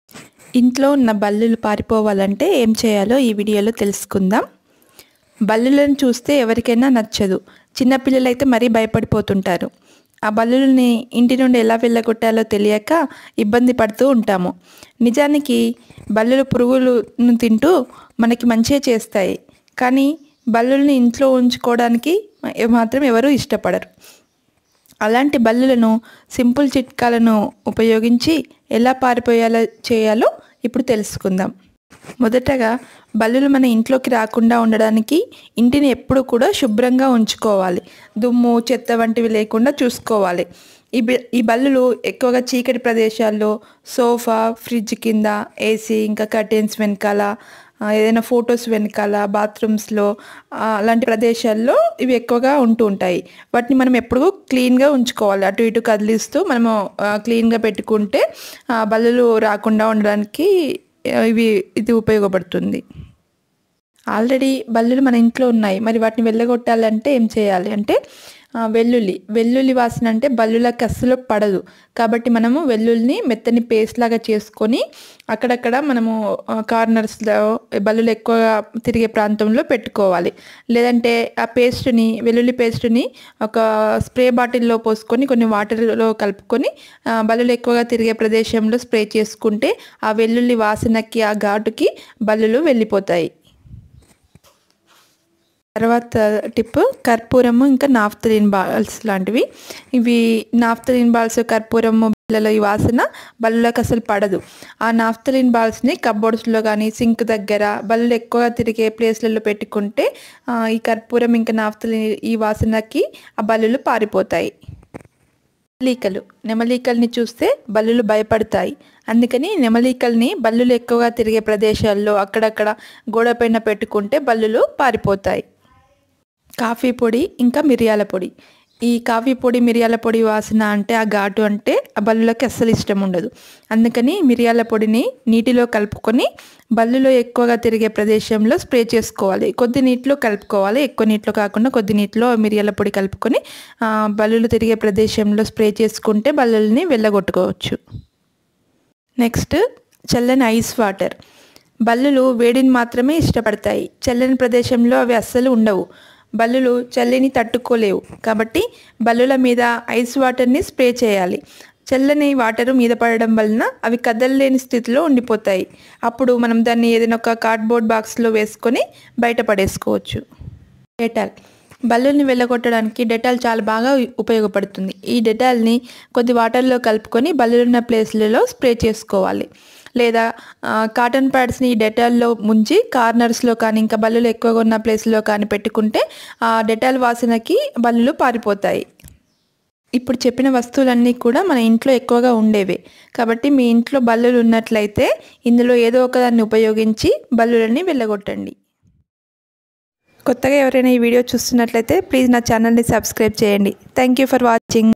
ఇంట్లో ఉన్న బల్లులు పారిపోవాలంటే ఏం చేయాలో ఈ వీడియోలో తెలుసుకుందాం బల్లులను చూస్తే ఎవరికైనా నచ్చదు చిన్నపిల్లలైతే మరీ భయపడిపోతుంటారు ఆ బల్లుల్ని ఇంటి నుండి ఎలా వెళ్ళగొట్టాలో తెలియక ఇబ్బంది పడుతూ ఉంటాము నిజానికి బల్లులు పురుగులను తింటూ మనకి మంచిగా చేస్తాయి కానీ బల్లుల్ని ఇంట్లో ఉంచుకోవడానికి మాత్రం ఎవరు ఇష్టపడరు అలాంటి బల్లులను సింపుల్ చిట్కాలను ఉపయోగించి ఎలా పారిపోయేలా చేయాలో ఇప్పుడు తెలుసుకుందాం మొదటగా బల్లులు మన ఇంట్లోకి రాకుండా ఉండడానికి ఇంటిని ఎప్పుడు కూడా శుభ్రంగా ఉంచుకోవాలి దుమ్ము చెత్త వంటివి లేకుండా చూసుకోవాలి ఈ బి ఈ బల్లులు ఎక్కువగా చీకటి ప్రదేశాల్లో సోఫా ఫ్రిడ్జ్ కింద ఏసీ ఇంకా కర్టెన్స్ వెనకాల ఆ, ఏదైనా ఫొటోస్ వెనకాల బాత్రూమ్స్లో ఆ, అలాంటి ప్రదేశాల్లో ఇవి ఎక్కువగా ఉంటూ ఉంటాయి వాటిని మనం ఎప్పుడు క్లీన్గా ఉంచుకోవాలి అటు ఇటు కదిలిస్తూ మనము ఆ, క్లీన్గా పెట్టుకుంటే ఆ, బల్లులు రాకుండా ఉండడానికి ఆ, ఇవి ఇది ఉపయోగపడుతుంది ఆల్రెడీ బల్లులు మన ఇంట్లో ఉన్నాయి మరి వాటిని వెళ్ళగొట్టాలంటే ఏం చేయాలి అంటే ఆ, వెల్లుల్లి వెల్లుల్లి వాసన అంటే బల్లులకు అస్సలు పడదు కాబట్టి మనము వెల్లుల్లిని మెత్తని పేస్ట్ లాగా చేసుకొని అక్కడక్కడ మనము ఆ, కార్నర్స్లో బల్లులు ఎక్కువగా తిరిగే ప్రాంతంలో పెట్టుకోవాలి లేదంటే ఆ పేస్ట్ని వెల్లుల్లి పేస్ట్ని ఒక స్ప్రే బాటిల్లో పోసుకొని కొన్ని వాటర్లో కలుపుకొని ఆ, బల్లులు ఎక్కువగా తిరిగే ప్రదేశంలో స్ప్రే చేసుకుంటే ఆ వెల్లుల్లి వాసనకి ఆ ఘాటుకి బల్లులు వెళ్ళిపోతాయి తర్వాత టిప్ కర్పూరము ఇంకా నాఫ్తలిన్ బాల్స్ లాంటివి ఇవి నాఫ్తలిన్ బాల్స్ కర్పూరము బిళ్ళల ఈ వాసన బల్లులకు అసలు పడదు ఆ నాఫ్తలిన్ బాల్స్ని కబోర్డ్స్లో కానీ సింక్ దగ్గర బల్లులు ఎక్కువగా తిరిగే ప్లేస్లలో పెట్టుకుంటే ఆ, ఈ కర్పూరం ఇంకా నాఫ్తలిన్ ఈ వాసనకి ఆ బల్లులు పారిపోతాయి నెమలీకలు నెమలీకల్ని చూస్తే బల్లులు భయపడతాయి అందుకని నెమలీకల్ని బల్లులు ఎక్కువగా తిరిగే ప్రదేశాల్లో అక్కడక్కడ గోడ పైన పెట్టుకుంటే బల్లులు పారిపోతాయి కాఫీ పొడి ఇంకా మిరియాల పొడి ఈ కాఫీ పొడి మిరియాల పొడి వాసన అంటే ఆ ఘాటు అంటే ఆ బల్లులకి అస్సలు ఇష్టం ఉండదు అందుకని మిరియాల పొడిని నీటిలో కలుపుకొని బల్లులో ఎక్కువగా తిరిగే ప్రదేశంలో స్ప్రే చేసుకోవాలి కొద్ది నీటిలో కలుపుకోవాలి ఎక్కువ నీటిలో కాకుండా కొద్ది నీటిలో మిరియాల పొడి కలుపుకొని ఆ, బల్లులు తిరిగే ప్రదేశంలో స్ప్రే చేసుకుంటే బల్లుల్ని వెళ్ళగొట్టుకోవచ్చు నెక్స్ట్ చల్లని ఐస్ వాటర్ బల్లులు వేడిని మాత్రమే ఇష్టపడతాయి చల్లని ప్రదేశంలో అవి అస్సలు ఉండవు బల్లులు చల్లిని తట్టుకోలేవు కాబట్టి బల్లుల మీద ఐస్ వాటర్ని స్ప్రే చేయాలి చల్లని వాటరు మీద పడడం వలన అవి కదలలేని స్థితిలో ఉండిపోతాయి అప్పుడు మనం దాన్ని ఏదైనా ఒక కార్డ్బోర్డ్ బాక్స్లో వేసుకొని బయట పడేసుకోవచ్చు డెటాల్ బల్లుల్ని వెళ్ళగొట్టడానికి డెటాల్ చాలా బాగా ఉపయోగపడుతుంది ఈ డెటాల్ని కొద్ది వాటర్లో కలుపుకొని బల్లులున్న ప్లేస్లలో స్ప్రే చేసుకోవాలి లేదా ఆ, కాటన్ ప్యాడ్స్ని ఈ డెటాల్లో ముంచి కార్నర్స్లో కానీ ఇంకా బల్లులు ఎక్కువగా ఉన్న ప్లేస్లో కానీ పెట్టుకుంటే ఆ డెటాల్ వాసనకి బల్లులు పారిపోతాయి ఇప్పుడు చెప్పిన వస్తువులన్నీ కూడా మన ఇంట్లో ఎక్కువగా ఉండేవే కాబట్టి మీ ఇంట్లో బల్లులు ఉన్నట్లయితే ఇందులో ఏదో ఒకదాన్ని ఉపయోగించి బల్లులని వెళ్ళగొట్టండి కొత్తగా ఎవరైనా ఈ వీడియో చూస్తున్నట్లయితే ప్లీజ్ నా ఛానల్ని సబ్స్క్రైబ్ చేయండి థ్యాంక్ యూ ఫర్ వాచింగ్